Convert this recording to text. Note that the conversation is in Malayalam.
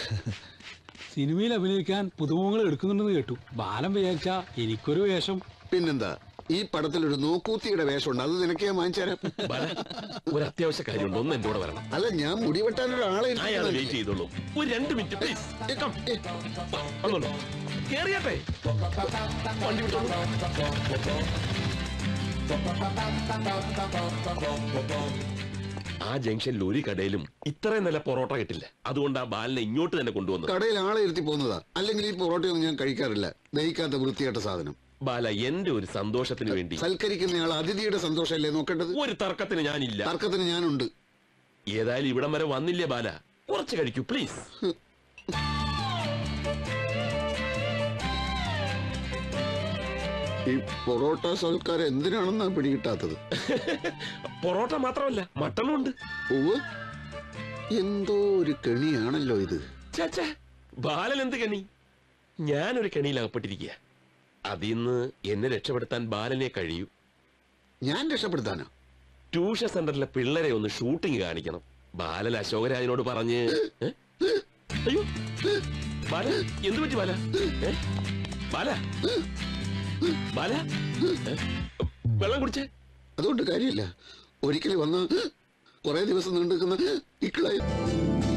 സിനിമയിൽ അഭിനയിക്കാൻ പുതുമുഖങ്ങൾ എടുക്കുന്നുണ്ടെന്ന് കേട്ടു ബാലം വിചാരിച്ച എനിക്കൊരു വേഷം പിന്നെന്താ ഈ പടത്തിൽ ഒരു നോക്കൂത്തിയുടെ വേഷമുണ്ട് അത് നിനക്ക് ഞാൻ വാങ്ങിച്ചുതരാം ബാല ഒരു അത്യാവശ്യ കാര്യമുണ്ട് ഒന്ന് എന്റെ കൂടെ വരണം അല്ല ഞാൻ മുടി വെട്ടാൻ ഒരാളെ അയാൾ വെയിറ്റ് ചെയ്തോളൂ ഒരു രണ്ട് മിനിറ്റ് പ്ലീസ് വന്നോളൂ കേറിയാട്ടെ വണ്ടി വിട്ടോളൂ ആ ജംഗ്ഷനിൽ ഒരു കടയിലും ഇത്രയും നല്ല പൊറോട്ട കിട്ടില്ല അതുകൊണ്ട് ആ ബാലിനെ ഇങ്ങോട്ട് തന്നെ കൊണ്ടുവന്നു കടയിൽ ആളെ ഇരുത്തി പോകുന്നതാ അല്ലെങ്കിൽ ഈ പൊറോട്ടയൊന്നും ഞാൻ കഴിക്കാറില്ല ദഹിക്കാത്ത വൃത്തിയായിട്ട സാധനം ബാല എന്റെ ഒരു സന്തോഷത്തിന് വേണ്ടി സൽക്കരിക്കുന്നയാൾ അതിഥിയുടെ സന്തോഷമല്ലേ നോക്കേണ്ടത് ഒരു തർക്കത്തിന് ഞാനില്ല തർക്കത്തിന് ഞാനുണ്ട് ഏതായാലും ഇവിടം വരെ വന്നില്ലേ ബാല കുറച്ച് കഴിക്കൂ പ്ലീസ് ഈ പൊറോട്ട സൽക്കാരം എന്തിനാണെന്നാ പിടികിട്ടാത്തത് പൊറോട്ട മാത്രമല്ല മട്ടണും ഉണ്ട് ഉവ്വ് എന്തോ ഒരു കെണിയാണല്ലോ ഇത് ചാച്ചാ ബാലൻ എന്ത് കെണി ഞാനൊരു കെണിയിൽ അകപ്പെട്ടിരിക്കുക അതിന്ന് എന്നെ രക്ഷപ്പെടുത്താൻ ബാലനെ കഴിയൂ ഞാൻ രക്ഷപ്പെടുത്താനോ ട്യൂഷൻ സെന്ററിലെ പിള്ളേരെ ഒന്ന് ഷൂട്ടിംഗ് കാണിക്കണം ബാലൻ അശോകരാജനോട് പറഞ്ഞ് ഏ? അയ്യോ ബാല എന്തു പറ്റി ബാല ഏ? ബാല ബാല ഏ? വെള്ളം കുടിച്ചേ അതുകൊണ്ട് കാര്യമില്ല ഒരിക്കൽ വന്ന് കുറെ ദിവസം നീണ്ടു നിൽക്കുന്ന ഇക്കളായി